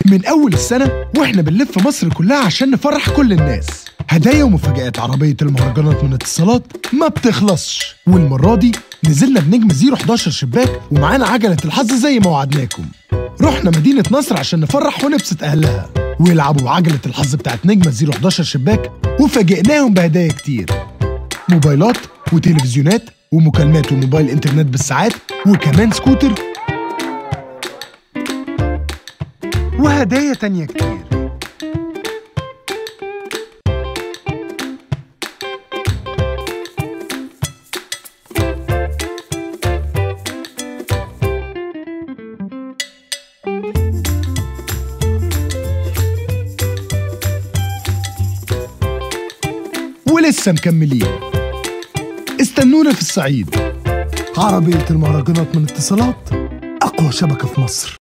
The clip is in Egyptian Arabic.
من أول السنة وإحنا بنلف مصر كلها عشان نفرح كل الناس هدايا ومفاجآت عربية المهرجانات من اتصالات ما بتخلصش والمرة دي نزلنا بنجم 011 شباك ومعانا عجلة الحظ زي ما وعدناكم رحنا مدينة نصر عشان نفرح ونبسط أهلها ويلعبوا بعجلة الحظ بتاعت نجمة 011 شباك وفاجئناهم بهدايا كتير موبايلات وتلفزيونات ومكالمات وموبايل انترنت بالساعات وكمان سكوتر وهدايا تانية كتير ولسه مكملين استنونا في الصعيد عربية المهرجانات من اتصالات أقوى شبكة في مصر